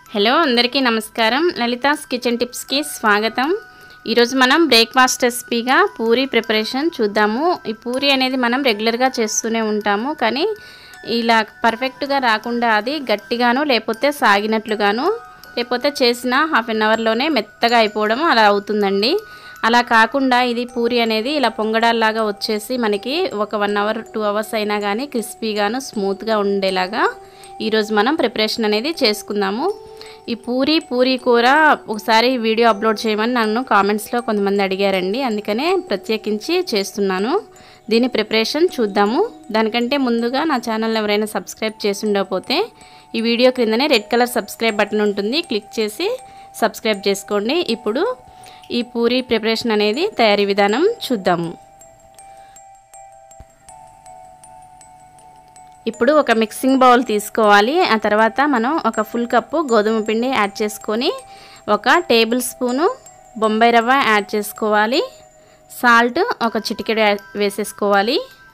hello అందరికీ నమస్కారం Lalitha's kitchen టిప్స్కి స్వాగతం ఈరోజు మనం బ్రేక్ఫాస్ట్ రెసిపీగా పూరి ప్రిపరేషన్ చూద్దాము ఈ పూరి అనేది మనం రెగ్యులర్గా చేస్తూనే ఉంటాము కానీ ఇలా పర్ఫెక్ట్గా రాకుండా అది గట్టిగాను లేకపోతే సాగినట్లుగాను లేకపోతే చేసిన హాఫ్ అన్ అవర్లోనే మెత్తగా అయిపోవడం అలా అవుతుందండి అలా కాకుండా ఇది పూరి అనేది ఇలా పొంగడాల్లాగా వచ్చేసి మనకి ఒక వన్ అవర్ టూ అవర్స్ అయినా కానీ క్రిస్పీగాను స్మూత్గా ఉండేలాగా ఈరోజు మనం ప్రిపరేషన్ అనేది చేసుకుందాము ఈ పూరి పూరి కూర ఒకసారి వీడియో అప్లోడ్ చేయమని నన్ను కామెంట్స్లో కొంతమంది అడిగారండి అందుకనే ప్రత్యేకించి చేస్తున్నాను దీని ప్రిపరేషన్ చూద్దాము దానికంటే ముందుగా నా ఛానల్ ఎవరైనా సబ్స్క్రైబ్ చేసి ఉండకపోతే ఈ వీడియో క్రిందనే రెడ్ కలర్ సబ్స్క్రైబ్ బటన్ ఉంటుంది క్లిక్ చేసి సబ్స్క్రైబ్ చేసుకోండి ఇప్పుడు ఈ పూరి ప్రిపరేషన్ అనేది తయారీ విధానం చూద్దాము ఇప్పుడు ఒక మిక్సింగ్ బౌల్ తీసుకోవాలి ఆ తర్వాత మనం ఒక ఫుల్ కప్పు గోధుమ పిండి యాడ్ చేసుకొని ఒక టేబుల్ స్పూను బొంబాయి రవ్వ యాడ్ చేసుకోవాలి సాల్ట్ ఒక చిటికెడు వేసేసుకోవాలి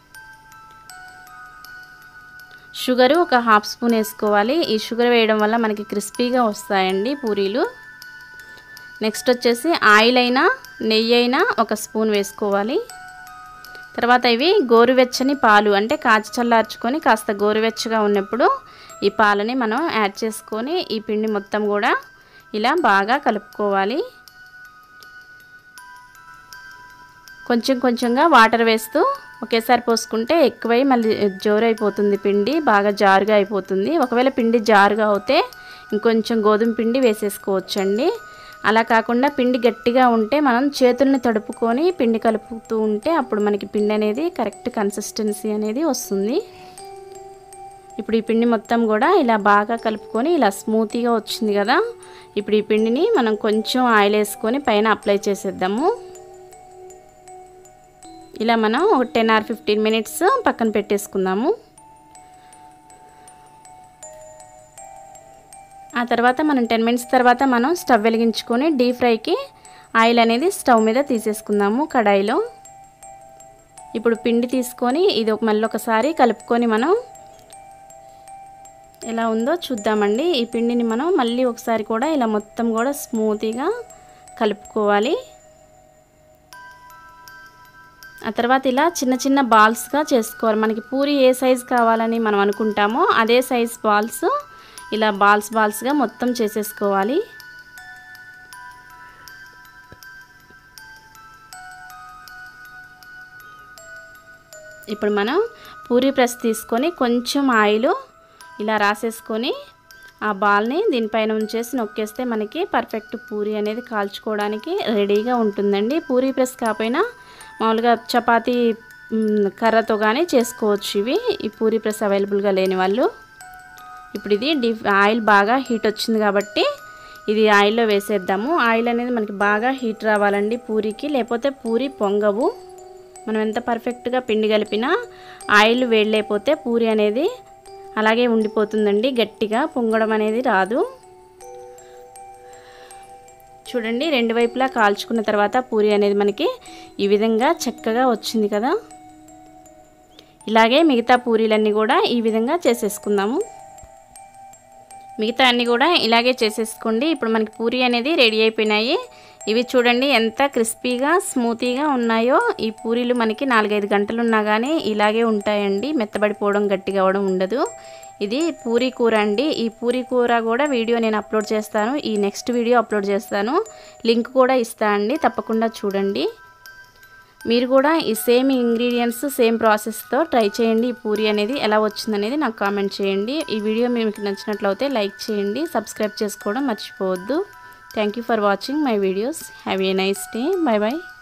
షుగరు ఒక హాఫ్ స్పూన్ వేసుకోవాలి ఈ షుగర్ వేయడం వల్ల మనకి క్రిస్పీగా వస్తాయండి పూరీలు నెక్స్ట్ వచ్చేసి ఆయిల్ అయినా నెయ్యి అయినా ఒక స్పూన్ వేసుకోవాలి తర్వాత ఇవి గోరువెచ్చని పాలు అంటే కాచి చల్లార్చుకొని కాస్త గోరువెచ్చగా ఉన్నప్పుడు ఈ పాలని మనం యాడ్ చేసుకొని ఈ పిండి మొత్తం కూడా ఇలా బాగా కలుపుకోవాలి కొంచెం కొంచెంగా వాటర్ వేస్తూ ఒకేసారి పోసుకుంటే ఎక్కువై మళ్ళీ జోరైపోతుంది పిండి బాగా జారుగా అయిపోతుంది ఒకవేళ పిండి జారుగా అవుతే ఇంకొంచెం గోధుమ పిండి వేసేసుకోవచ్చండి అలా కాకుండా పిండి గట్టిగా ఉంటే మనం చేతుల్ని తడుపుకొని పిండి కలుపుతూ ఉంటే అప్పుడు మనకి పిండి అనేది కరెక్ట్ కన్సిస్టెన్సీ అనేది వస్తుంది ఇప్పుడు ఈ పిండి మొత్తం కూడా ఇలా బాగా కలుపుకొని ఇలా స్మూతీగా వచ్చింది కదా ఇప్పుడు ఈ పిండిని మనం కొంచెం ఆయిల్ వేసుకొని పైన అప్లై చేసేద్దాము ఇలా మనం ఒక టెన్ ఆర్ ఫిఫ్టీన్ మినిట్స్ పక్కన పెట్టేసుకుందాము ఆ తర్వాత మనం టెన్ మినిట్స్ తర్వాత మనం స్టవ్ వెలిగించుకొని డీప్ ఫ్రైకి ఆయిల్ అనేది స్టవ్ మీద తీసేసుకుందాము కడాయిలో ఇప్పుడు పిండి తీసుకొని ఇది ఒక మళ్ళీ ఒకసారి కలుపుకొని మనం ఎలా ఉందో చూద్దామండి ఈ పిండిని మనం మళ్ళీ ఒకసారి కూడా ఇలా మొత్తం కూడా స్మూతీగా కలుపుకోవాలి ఆ తర్వాత ఇలా చిన్న చిన్న బాల్స్గా చేసుకోవాలి మనకి పూరి ఏ సైజ్ కావాలని మనం అనుకుంటామో అదే సైజ్ బాల్స్ ఇలా బాల్స్ బాల్స్గా మొత్తం చేసేసుకోవాలి ఇప్పుడు మనం పూరి ప్రెస్ తీసుకొని కొంచెం ఆయిల్ ఇలా రాసేసుకొని ఆ బాల్ని దీనిపైన ఉంచేసి నొక్కేస్తే మనకి పర్ఫెక్ట్ పూరి అనేది కాల్చుకోవడానికి రెడీగా ఉంటుందండి పూరి ప్రెస్ కాకపోయినా మామూలుగా చపాతీ కర్రతో కానీ చేసుకోవచ్చు ఇవి ఈ పూరి ప్రెస్ అవైలబుల్గా లేని వాళ్ళు ఇప్పుడు ఇది డీప్ ఆయిల్ బాగా హీట్ వచ్చింది కాబట్టి ఇది ఆయిల్లో వేసేద్దాము ఆయిల్ అనేది మనకి బాగా హీట్ రావాలండి పూరికి లేకపోతే పూరి పొంగవు మనం ఎంత పర్ఫెక్ట్గా పిండి కలిపినా ఆయిల్ వేడలేకపోతే పూరి అనేది అలాగే ఉండిపోతుందండి గట్టిగా పొంగడం అనేది రాదు చూడండి రెండు వైపులా కాల్చుకున్న తర్వాత పూరి అనేది మనకి ఈ విధంగా చక్కగా వచ్చింది కదా ఇలాగే మిగతా పూరీలన్నీ కూడా ఈ విధంగా చేసేసుకుందాము మిగతా అన్నీ కూడా ఇలాగే చేసేసుకోండి ఇప్పుడు మనకి పూరి అనేది రెడీ అయిపోయినాయి ఇవి చూడండి ఎంత క్రిస్పీగా స్మూతీగా ఉన్నాయో ఈ పూరీలు మనకి నాలుగైదు గంటలు ఉన్నా కానీ ఇలాగే ఉంటాయండి మెత్తబడిపోవడం గట్టిగా అవడం ఉండదు ఇది పూరీ కూర అండి ఈ పూరీ కూర కూడా వీడియో నేను అప్లోడ్ చేస్తాను ఈ నెక్స్ట్ వీడియో అప్లోడ్ చేస్తాను లింక్ కూడా ఇస్తా అండి తప్పకుండా చూడండి మీరు కూడా ఈ సేమ్ ఇంగ్రీడియంట్స్ సేమ్ ప్రాసెస్తో ట్రై చేయండి ఈ పూరి అనేది ఎలా వచ్చిందనేది నాకు కామెంట్ చేయండి ఈ వీడియో మీకు నచ్చినట్లయితే లైక్ చేయండి సబ్స్క్రైబ్ చేసుకోవడం మర్చిపోవద్దు thank you for watching my videos have a nice day bye bye